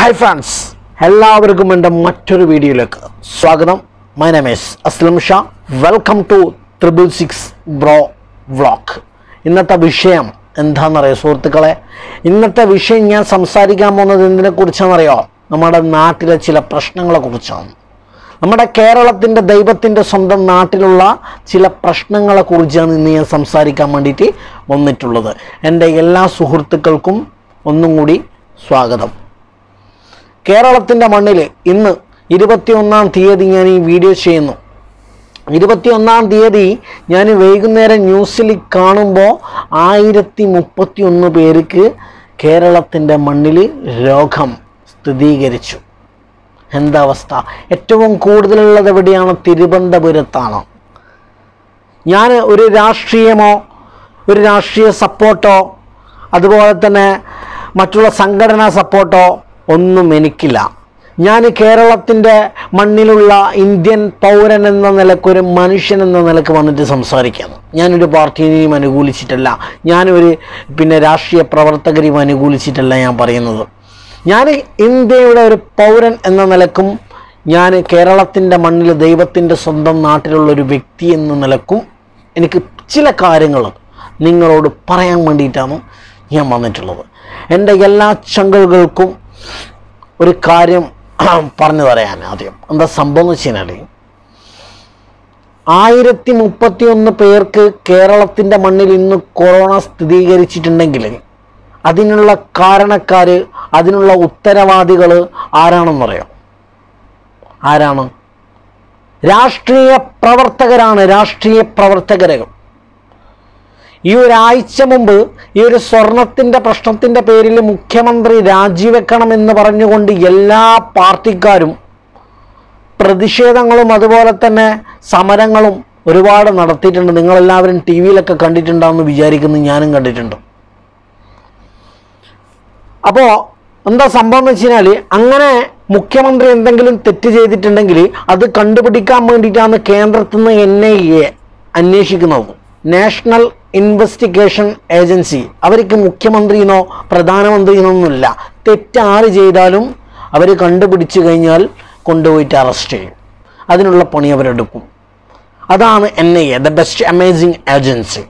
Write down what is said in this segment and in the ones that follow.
hi friends എല്ലാവർക്കും എൻ്റെ മറ്റൊരു വീഡിയോയിലേക്ക് സ്വാഗതം my name's Aslam Shah welcome to triple six bro vlog ഇന്നത്തെ വിഷയം എന്താണെന്നറിയോ സുഹൃത്തുക്കളെ ഇന്നത്തെ വിഷയം ഞാൻ സംസാരിക്കാൻ പോകുന്നത് എന്തിനെ കുറിച്ചാണെന്നറിയോ നമ്മുടെ നാട്ടിലെ ചില പ്രശ്നങ്ങളെ കുറിച്ചാണ് നമ്മുടെ കേരളത്തിൻ്റെ ദൈവത്തിൻ്റെ സ്വന്തം നാട്ടിലുള്ള ചില പ്രശ്നങ്ങളെ കുറിച്ചാണ് ഇന്ന് ഞാൻ സംസാരിക്കാൻ വേണ്ടിയിട്ട് വന്നിട്ടുള്ളത് എൻ്റെ എല്ലാ സുഹൃത്തുക്കൾക്കും ഒന്നും കൂടി സ്വാഗതം കേരളത്തിൻ്റെ മണ്ണിൽ ഇന്ന് ഇരുപത്തിയൊന്നാം തീയതി ഞാൻ ഈ വീഡിയോ ചെയ്യുന്നു ഇരുപത്തിയൊന്നാം തീയതി ഞാൻ വൈകുന്നേരം ന്യൂസിൽ കാണുമ്പോൾ ആയിരത്തി മുപ്പത്തി ഒന്ന് പേർക്ക് കേരളത്തിൻ്റെ മണ്ണിൽ രോഗം സ്ഥിരീകരിച്ചു എന്താ അവസ്ഥ ഏറ്റവും കൂടുതലുള്ളത് എവിടെയാണ് തിരുവനന്തപുരത്താണ് ഞാൻ ഒരു രാഷ്ട്രീയമോ ഒരു രാഷ്ട്രീയ സപ്പോർട്ടോ അതുപോലെ തന്നെ മറ്റുള്ള സംഘടനാ സപ്പോർട്ടോ ഒന്നും എനിക്കില്ല ഞാൻ കേരളത്തിൻ്റെ മണ്ണിലുള്ള ഇന്ത്യൻ പൗരൻ എന്ന നിലക്ക് ഒരു മനുഷ്യൻ എന്ന നിലക്ക് വന്നിട്ട് സംസാരിക്കുന്നു ഞാനൊരു പാർട്ടിനെയും അനുകൂലിച്ചിട്ടല്ല ഞാനൊരു പിന്നെ രാഷ്ട്രീയ പ്രവർത്തകരെയും അനുകൂലിച്ചിട്ടല്ല ഞാൻ പറയുന്നത് ഞാൻ ഇന്ത്യയുടെ ഒരു പൗരൻ എന്ന നിലക്കും ഞാൻ കേരളത്തിൻ്റെ മണ്ണിൽ ദൈവത്തിൻ്റെ സ്വന്തം നാട്ടിലുള്ള ഒരു വ്യക്തി എന്ന നിലക്കും എനിക്ക് ചില കാര്യങ്ങൾ നിങ്ങളോട് പറയാൻ വേണ്ടിയിട്ടാണ് ഞാൻ വന്നിട്ടുള്ളത് എൻ്റെ എല്ലാ ചങ്കുകൾക്കും ഒരു കാര്യം പറഞ്ഞു തരാൻ ആദ്യം എന്താ സംഭവം എന്ന് വെച്ച് കഴിഞ്ഞാൽ ആയിരത്തി മുപ്പത്തി ഒന്ന് പേർക്ക് കേരളത്തിൻ്റെ മണ്ണിൽ ഇന്ന് കൊറോണ സ്ഥിരീകരിച്ചിട്ടുണ്ടെങ്കിൽ അതിനുള്ള കാരണക്കാർ അതിനുള്ള ഉത്തരവാദികൾ ആരാണെന്നറിയാം ആരാണ് രാഷ്ട്രീയ പ്രവർത്തകരാണ് രാഷ്ട്രീയ പ്രവർത്തകരുകൾ ഈ ഒരാഴ്ച മുമ്പ് ഈ ഒരു സ്വർണത്തിൻ്റെ പ്രശ്നത്തിൻ്റെ പേരിൽ മുഖ്യമന്ത്രി രാജിവെക്കണമെന്ന് പറഞ്ഞുകൊണ്ട് എല്ലാ പാർട്ടിക്കാരും പ്രതിഷേധങ്ങളും അതുപോലെ തന്നെ സമരങ്ങളും ഒരുപാട് നടത്തിയിട്ടുണ്ട് നിങ്ങളെല്ലാവരും ടി വിയിലൊക്കെ കണ്ടിട്ടുണ്ടാവുമെന്ന് വിചാരിക്കുന്നു ഞാനും കണ്ടിട്ടുണ്ട് അപ്പോൾ എന്താ സംഭവം എന്ന് വെച്ച് കഴിഞ്ഞാൽ അങ്ങനെ മുഖ്യമന്ത്രി എന്തെങ്കിലും തെറ്റ് ചെയ്തിട്ടുണ്ടെങ്കിൽ അത് കണ്ടുപിടിക്കാൻ വേണ്ടിയിട്ടാണ് കേന്ദ്രത്തിൽ നിന്ന് എൻ ഐ എ അന്വേഷിക്കുന്നത് നാഷണൽ ഇൻവെസ്റ്റിഗേഷൻ ഏജൻസി അവർക്ക് മുഖ്യമന്ത്രിനോ പ്രധാനമന്ത്രിനോ ഒന്നുമില്ല തെറ്റ് ആര് ചെയ്താലും അവർ കണ്ടുപിടിച്ചു കഴിഞ്ഞാൽ കൊണ്ടുപോയിട്ട് അറസ്റ്റ് ചെയ്യും അതിനുള്ള പണി അവരെടുക്കും അതാണ് N I A the best amazing agency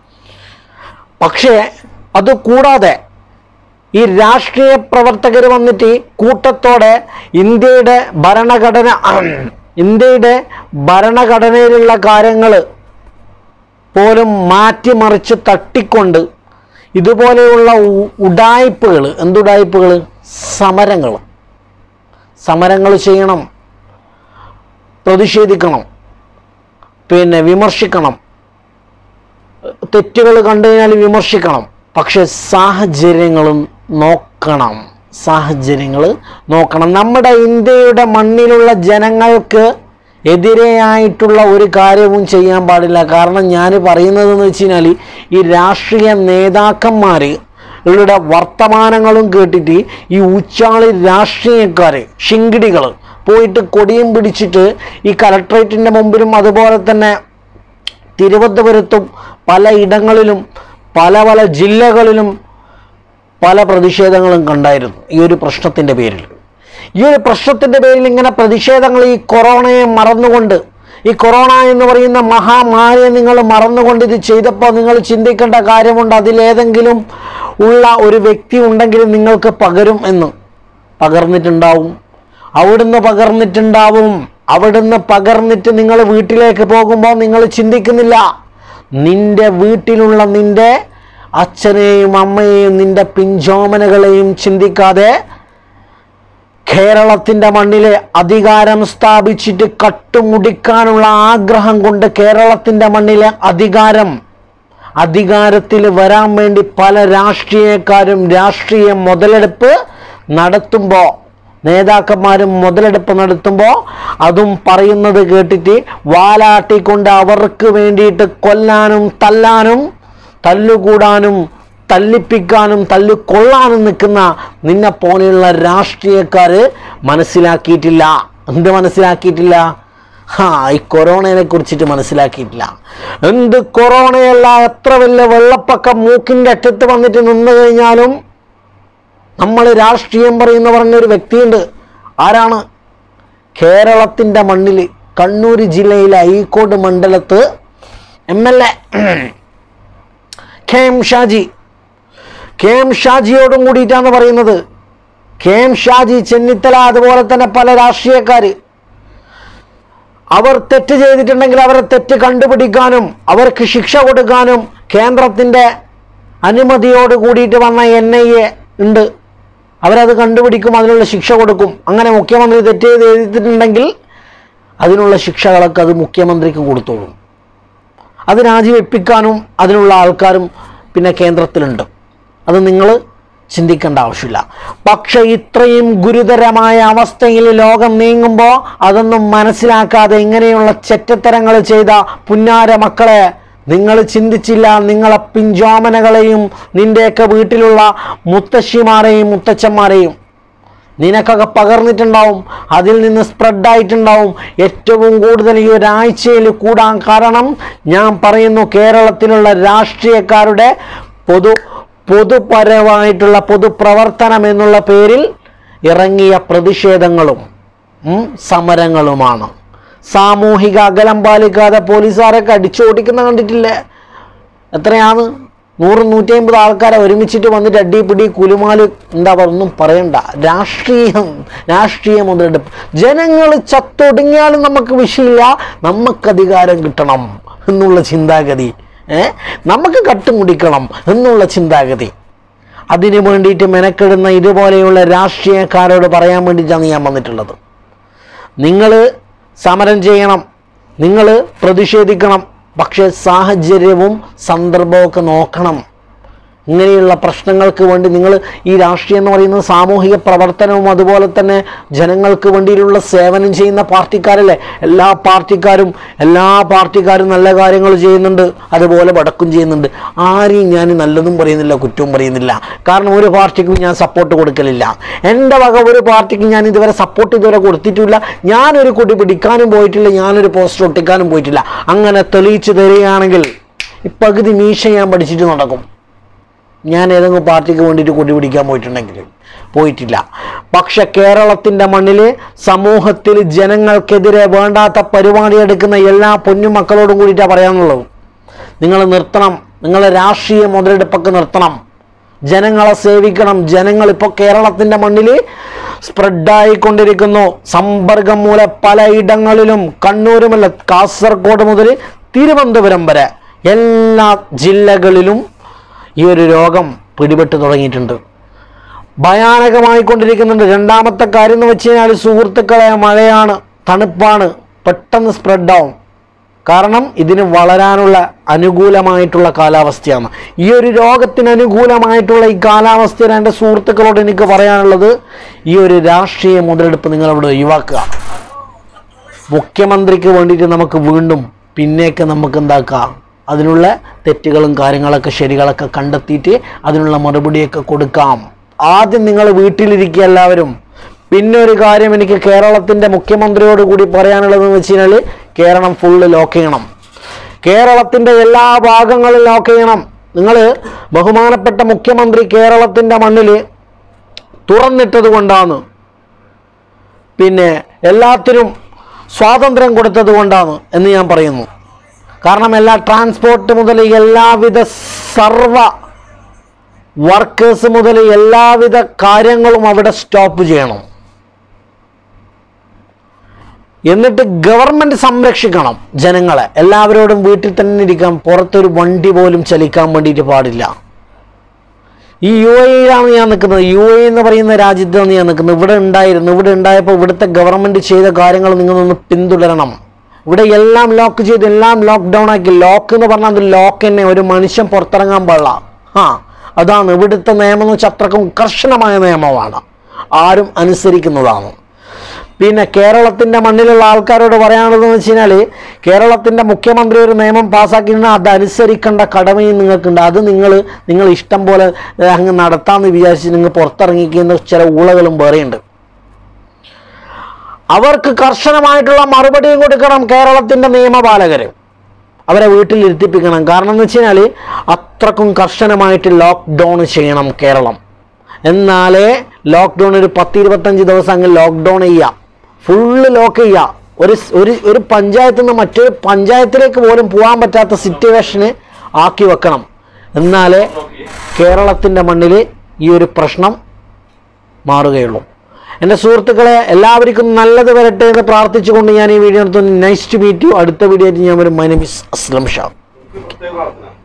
പക്ഷേ അത് കൂടാതെ ഈ രാഷ്ട്രീയ പ്രവർത്തകർ വന്നിട്ട് കൂട്ടത്തോടെ ഇന്ത്യയുടെ ഭരണഘടന ഇന്ത്യയുടെ ഭരണഘടനയിലുള്ള കാര്യങ്ങൾ പോലും മാറ്റിമറിച്ച് തട്ടിക്കൊണ്ട് ഇതുപോലെയുള്ള ഉടായ്പകൾ എന്തുടായ്പകൾ സമരങ്ങൾ സമരങ്ങൾ ചെയ്യണം പ്രതിഷേധിക്കണം പിന്നെ വിമർശിക്കണം തെറ്റുകൾ കണ്ടു കഴിഞ്ഞാൽ വിമർശിക്കണം പക്ഷെ സാഹചര്യങ്ങളും നോക്കണം സാഹചര്യങ്ങൾ നോക്കണം നമ്മുടെ ഇന്ത്യയുടെ മണ്ണിലുള്ള ജനങ്ങൾക്ക് എതിരെയായിട്ടുള്ള ഒരു കാര്യവും ചെയ്യാൻ പാടില്ല കാരണം ഞാൻ പറയുന്നതെന്ന് വെച്ച് കഴിഞ്ഞാൽ ഈ രാഷ്ട്രീയ നേതാക്കന്മാർ ഇവരുടെ വർത്തമാനങ്ങളും കേട്ടിട്ട് ഈ ഉച്ചാളി രാഷ്ട്രീയക്കാർ ശിങ്കിടികൾ പോയിട്ട് കൊടിയും പിടിച്ചിട്ട് ഈ കലക്ട്രേറ്റിൻ്റെ മുമ്പിലും അതുപോലെ തന്നെ തിരുവനന്തപുരത്തും പല ഇടങ്ങളിലും പല പല ജില്ലകളിലും പല പ്രതിഷേധങ്ങളും കണ്ടായിരുന്നു ഈ ഒരു പ്രശ്നത്തിൻ്റെ പേരിൽ ഈ ഒരു പ്രശ്നത്തിൻ്റെ പേരിൽ ഇങ്ങനെ പ്രതിഷേധങ്ങൾ ഈ കൊറോണയെ മറന്നുകൊണ്ട് ഈ കൊറോണ എന്ന് പറയുന്ന മഹാമാരിയെ നിങ്ങൾ മറന്നുകൊണ്ട് ഇത് ചെയ്തപ്പോൾ നിങ്ങൾ ചിന്തിക്കേണ്ട കാര്യമുണ്ട് അതിലേതെങ്കിലും ഉള്ള ഒരു വ്യക്തി ഉണ്ടെങ്കിൽ നിങ്ങൾക്ക് പകരും എന്ന് പകർന്നിട്ടുണ്ടാവും അവിടുന്ന് പകർന്നിട്ടുണ്ടാവും അവിടുന്ന് പകർന്നിട്ട് നിങ്ങൾ വീട്ടിലേക്ക് പോകുമ്പോൾ നിങ്ങൾ ചിന്തിക്കുന്നില്ല നിന്റെ വീട്ടിലുള്ള നിന്റെ അച്ഛനെയും അമ്മയെയും നിന്റെ പിഞ്ചോമനകളെയും ചിന്തിക്കാതെ കേരളത്തിൻ്റെ മണ്ണിലെ അധികാരം സ്ഥാപിച്ചിട്ട് കട്ടുമുടിക്കാനുള്ള ആഗ്രഹം കൊണ്ട് കേരളത്തിൻ്റെ മണ്ണിലെ അധികാരം അധികാരത്തിൽ വരാൻ വേണ്ടി പല രാഷ്ട്രീയക്കാരും രാഷ്ട്രീയ മുതലെടുപ്പ് നടത്തുമ്പോൾ നേതാക്കന്മാരും മുതലെടുപ്പ് നടത്തുമ്പോൾ അതും പറയുന്നത് കേട്ടിട്ട് വാലാട്ടിക്കൊണ്ട് അവർക്ക് വേണ്ടിയിട്ട് കൊല്ലാനും തല്ലാനും തല്ലുകൂടാനും തല്ലിപ്പിക്കാനും തല്ലിക്കൊള്ളാനും നിൽക്കുന്ന നിന്നെ പോലെയുള്ള രാഷ്ട്രീയക്കാർ മനസ്സിലാക്കിയിട്ടില്ല എന്ത് മനസ്സിലാക്കിയിട്ടില്ല ഹാ ഈ കൊറോണയെ കുറിച്ചിട്ട് മനസ്സിലാക്കിയിട്ടില്ല എന്ത് കൊറോണയല്ല എത്ര വലിയ വെള്ളപ്പൊക്കം മൂക്കിൻ്റെ അറ്റത്ത് വന്നിട്ട് നിന്ന് കഴിഞ്ഞാലും നമ്മൾ രാഷ്ട്രീയം പറയുന്ന പറഞ്ഞൊരു വ്യക്തിയുണ്ട് ആരാണ് കേരളത്തിൻ്റെ മണ്ണിൽ കണ്ണൂർ ജില്ലയിലെ അഴീക്കോട് മണ്ഡലത്ത് M L A K M Shaji K M ഷാജിയോടും കൂടിയിട്ടാണ് പറയുന്നത് കെ എം ഷാജി ചെന്നിത്തല അതുപോലെ തന്നെ പല രാഷ്ട്രീയക്കാർ അവർ തെറ്റ് ചെയ്തിട്ടുണ്ടെങ്കിൽ അവരെ തെറ്റ് കണ്ടുപിടിക്കാനും അവർക്ക് ശിക്ഷ കൊടുക്കാനും കേന്ദ്രത്തിൻ്റെ അനുമതിയോട് കൂടിയിട്ട് വന്ന എൻ ഐ എ ഉണ്ട് അവരത് കണ്ടുപിടിക്കും അതിനുള്ള ശിക്ഷ കൊടുക്കും അങ്ങനെ മുഖ്യമന്ത്രി തെറ്റ് ചെയ്ത് എഴുതിയിട്ടുണ്ടെങ്കിൽ അതിനുള്ള ശിക്ഷകളൊക്കെ അത് മുഖ്യമന്ത്രിക്ക് കൊടുത്തോളും അത് രാജിവെപ്പിക്കാനും അതിനുള്ള ആൾക്കാരും പിന്നെ കേന്ദ്രത്തിലുണ്ട് അത് നിങ്ങൾ ചിന്തിക്കേണ്ട ആവശ്യമില്ല പക്ഷെ ഇത്രയും ഗുരുതരമായ അവസ്ഥയിൽ ലോകം നീങ്ങുമ്പോൾ അതൊന്നും മനസ്സിലാക്കാതെ ഇങ്ങനെയുള്ള ചെറ്റത്തരങ്ങൾ ചെയ്ത പുന്നാര മക്കളെ നിങ്ങൾ ചിന്തിച്ചില്ല നിങ്ങളെ പിഞ്ചോമനകളെയും നിൻ്റെയൊക്കെ വീട്ടിലുള്ള മുത്തശ്ശിമാരെയും മുത്തച്ഛന്മാരെയും നിനക്കൊക്കെ പകർന്നിട്ടുണ്ടാവും അതിൽ നിന്ന് സ്പ്രെഡായിട്ടുണ്ടാവും ഏറ്റവും കൂടുതൽ ഈ ഒരാഴ്ചയിൽ കൂടാൻ കാരണം ഞാൻ പറയുന്നു കേരളത്തിലുള്ള രാഷ്ട്രീയക്കാരുടെ പൊതു പൊതുപരമായിട്ടുള്ള പൊതുപ്രവർത്തനം എന്നുള്ള പേരിൽ ഇറങ്ങിയ പ്രതിഷേധങ്ങളും ഉം, സമരങ്ങളുമാണ് സാമൂഹിക അകലം പാലിക്കാതെ പോലീസുകാരൊക്കെ അടിച്ചോടിക്കുന്ന കണ്ടിട്ടില്ലേ എത്രയാണ് നൂറ് നൂറ്റി അമ്പത് ആൾക്കാരെ ഒരുമിച്ചിട്ട് വന്നിട്ട് അടിപിടി കുലുമാല് എന്താ പറയുക ഒന്നും പറയണ്ട രാഷ്ട്രീയം രാഷ്ട്രീയ മുതലെടുപ്പ് ജനങ്ങൾ ചത്തൊടുങ്ങിയാലും നമുക്ക് വിഷയമില്ല നമുക്ക് അധികാരം കിട്ടണം എന്നുള്ള ചിന്താഗതി ഏ നമുക്ക് കട്ടുമുടിക്കണം എന്നുള്ള ചിന്താഗതി അതിനു വേണ്ടിയിട്ട് മെനക്കെടുന്ന ഇതുപോലെയുള്ള രാഷ്ട്രീയക്കാരോട് പറയാൻ വേണ്ടിയിട്ടാണ് ഞാൻ വന്നിട്ടുള്ളത് നിങ്ങൾ സമരം ചെയ്യണം നിങ്ങൾ പ്രതിഷേധിക്കണം പക്ഷേ സാഹചര്യവും സന്ദർഭമൊക്കെ നോക്കണം ഇങ്ങനെയുള്ള പ്രശ്നങ്ങൾക്ക് വേണ്ടി നിങ്ങൾ ഈ രാഷ്ട്രീയം എന്ന് പറയുന്നത് സാമൂഹിക പ്രവർത്തനവും അതുപോലെ തന്നെ ജനങ്ങൾക്ക് വേണ്ടിയിട്ടുള്ള സേവനം ചെയ്യുന്ന പാർട്ടിക്കാരല്ലേ എല്ലാ പാർട്ടിക്കാരും എല്ലാ പാർട്ടിക്കാരും നല്ല കാര്യങ്ങൾ ചെയ്യുന്നുണ്ട് അതുപോലെ വടക്കും ചെയ്യുന്നുണ്ട് ആരെയും ഞാൻ നല്ലതും പറയുന്നില്ല കുറ്റവും പറയുന്നില്ല കാരണം ഒരു പാർട്ടിക്കും ഞാൻ സപ്പോർട്ട് കൊടുക്കലില്ല എൻ്റെ വക ഒരു പാർട്ടിക്ക് ഞാൻ ഇതുവരെ സപ്പോർട്ട് ഇതുവരെ കൊടുത്തിട്ടില്ല ഞാനൊരു കൊടി പിടിക്കാനും പോയിട്ടില്ല ഞാനൊരു പോസ്റ്റർ ഒട്ടിക്കാനും പോയിട്ടില്ല അങ്ങനെ തെളിയിച്ചു തരികയാണെങ്കിൽ ഈ പകുതി മീശ ഞാൻ പഠിച്ചിട്ട് നടക്കും ഞാൻ ഏതെങ്കിലും പാർട്ടിക്ക് വേണ്ടിയിട്ട് കൊടി പിടിക്കാൻ പോയിട്ടുണ്ടെങ്കിൽ പോയിട്ടില്ല പക്ഷെ കേരളത്തിൻ്റെ മണ്ണിൽ സമൂഹത്തിൽ ജനങ്ങൾക്കെതിരെ വേണ്ടാത്ത പരിപാടി എടുക്കുന്ന എല്ലാ പൊന്നുമക്കളോടും കൂടിയിട്ടാണ് പറയാനുള്ളത് നിങ്ങൾ നിർത്തണം നിങ്ങളെ രാഷ്ട്രീയ മുതലെടുപ്പൊക്കെ നിർത്തണം ജനങ്ങളെ സേവിക്കണം ജനങ്ങൾ ഇപ്പോൾ കേരളത്തിൻ്റെ മണ്ണിൽ സ്പ്രെഡായിക്കൊണ്ടിരിക്കുന്നു സമ്പർക്കം മൂലം പലയിടങ്ങളിലും കണ്ണൂരുമല്ല കാസർഗോഡ് മുതൽ തിരുവനന്തപുരം വരെ എല്ലാ ജില്ലകളിലും ഈ ഒരു രോഗം പിടിപെട്ട് തുടങ്ങിയിട്ടുണ്ട് ഭയാനകമായിക്കൊണ്ടിരിക്കുന്നുണ്ട് രണ്ടാമത്തെ കാര്യം എന്ന് വെച്ച് കഴിഞ്ഞാൽ സുഹൃത്തുക്കളെ മഴയാണ് തണുപ്പാണ് പെട്ടെന്ന് സ്പ്രെഡാവും കാരണം ഇതിന് വളരാനുള്ള അനുകൂലമായിട്ടുള്ള കാലാവസ്ഥയാണ് ഈ ഒരു രോഗത്തിന് അനുകൂലമായിട്ടുള്ള ഈ കാലാവസ്ഥയിൽ എൻ്റെ സുഹൃത്തുക്കളോട് എനിക്ക് പറയാനുള്ളത് ഈ ഒരു രാഷ്ട്രീയ മുതലെടുപ്പ് നിങ്ങളവിടെ ഒഴിവാക്കുക മുഖ്യമന്ത്രിക്ക് വേണ്ടിയിട്ട് നമുക്ക് വീണ്ടും പിന്നേക്ക് നമുക്ക് എന്താക്കാം അതിനുള്ള തെറ്റുകളും കാര്യങ്ങളൊക്കെ ശരികളൊക്കെ കണ്ടെത്തിയിട്ട് അതിനുള്ള മറുപടിയൊക്കെ കൊടുക്കാം ആദ്യം നിങ്ങൾ വീട്ടിലിരിക്കുക എല്ലാവരും പിന്നെ ഒരു കാര്യം എനിക്ക് കേരളത്തിൻ്റെ മുഖ്യമന്ത്രിയോട് കൂടി പറയാനുള്ളതെന്ന് വെച്ച് കഴിഞ്ഞാൽ കേരളം ഫുള്ള് ലോക്ക് ചെയ്യണം കേരളത്തിൻ്റെ എല്ലാ ഭാഗങ്ങളും ലോക്ക് ചെയ്യണം നിങ്ങൾ ബഹുമാനപ്പെട്ട മുഖ്യമന്ത്രി കേരളത്തിൻ്റെ മണ്ണിൽ തുറന്നിട്ടത് കൊണ്ടാണ് പിന്നെ എല്ലാത്തിനും സ്വാതന്ത്ര്യം കൊടുത്തത് കൊണ്ടാണ് എന്ന് ഞാൻ പറയുന്നു കാരണം എല്ലാ ട്രാൻസ്പോർട്ട് മുതൽ എല്ലാവിധ സർവ വർക്കേഴ്സ് മുതൽ എല്ലാവിധ കാര്യങ്ങളും അവിടെ സ്റ്റോപ്പ് ചെയ്യണം എന്നിട്ട് ഗവൺമെന്റ് സംരക്ഷിക്കണം ജനങ്ങളെ എല്ലാവരോടും വീട്ടിൽ തന്നെ ഇരിക്കാം പുറത്തൊരു വണ്ടി പോലും ചലിക്കാൻ വേണ്ടിയിട്ട് പാടില്ല ഈ യു എയിലാണ് ഞാൻ നിൽക്കുന്നത് യു എ എന്ന് പറയുന്ന രാജ്യത്താണ് ഞാൻ നിൽക്കുന്നത് ഇവിടെ ഉണ്ടായിരുന്നു ഇവിടെ ഉണ്ടായപ്പോൾ ഇവിടുത്തെ ഗവൺമെന്റ് ചെയ്ത കാര്യങ്ങൾ നിങ്ങളൊന്ന് പിന്തുടരണം ഇവിടെ എല്ലാം ലോക്ക് ചെയ്ത് എല്ലാം ലോക്ക് ഡൗൺ ആക്കി ലോക്ക് എന്ന് പറഞ്ഞാൽ അത് ലോക്ക് തന്നെ ഒരു മനുഷ്യൻ പുറത്തിറങ്ങാൻ പാടില്ല ആ അതാണ് ഇവിടുത്തെ നിയമം എന്ന് വെച്ചാൽ അത്രക്കും കർശനമായ നിയമമാണ് ആരും അനുസരിക്കുന്നതാണ് പിന്നെ കേരളത്തിൻ്റെ മണ്ണിലുള്ള ആൾക്കാരോട് പറയാനുള്ളതെന്ന് വെച്ച് കഴിഞ്ഞാൽ കേരളത്തിൻ്റെ മുഖ്യമന്ത്രി ഒരു നിയമം പാസ്സാക്കിയിരുന്നാൽ അത് അനുസരിക്കേണ്ട കടമയും നിങ്ങൾക്കുണ്ട് അത് നിങ്ങൾ നിങ്ങൾ ഇഷ്ടം പോലെ ഏഹ്, അങ്ങ് നടത്താമെന്ന് വിചാരിച്ച് നിങ്ങൾ പുറത്തിറങ്ങിക്കുന്ന ചില ഊളകളും വേറെയുണ്ട് അവർക്ക് കർശനമായിട്ടുള്ള മറുപടിയും കൊടുക്കണം കേരളത്തിൻ്റെ നിയമപാലകർ അവരെ വീട്ടിൽ ഇരുത്തിപ്പിക്കണം കാരണം എന്ന് വെച്ച് കഴിഞ്ഞാൽ അത്രക്കും കർശനമായിട്ട് ലോക്ക് ഡൗൺ ചെയ്യണം കേരളം എന്നാലേ ലോക്ക്ഡൗൺ ഒരു പത്ത് ഇരുപത്തഞ്ച് ദിവസം അങ്ങ് ലോക്ക്ഡൗൺ ചെയ്യുക ഫുള്ള് ലോക്ക് ചെയ്യുക ഒരു സ്- ഒരു ഒരു പഞ്ചായത്തിൽ നിന്ന് മറ്റൊരു പഞ്ചായത്തിലേക്ക് പോലും പോകാൻ പറ്റാത്ത സിറ്റുവേഷന് ആക്കി വെക്കണം എന്നാലേ കേരളത്തിൻ്റെ മണ്ണിൽ ഈ ഒരു പ്രശ്നം മാറുകയുള്ളൂ എൻ്റെ സുഹൃത്തുക്കളെ എല്ലാവർക്കും നല്ലത് വരട്ടെ എന്ന് പ്രാർത്ഥിച്ചുകൊണ്ട് ഞാൻ ഈ വീഡിയോ എടുത്തു നൈസ് ടു മീറ്റ് യു അടുത്ത വീഡിയോ ആയിട്ട് ഞാൻ വരും my name is Aslam Shah പ്രത്യേക പ്രാർത്ഥന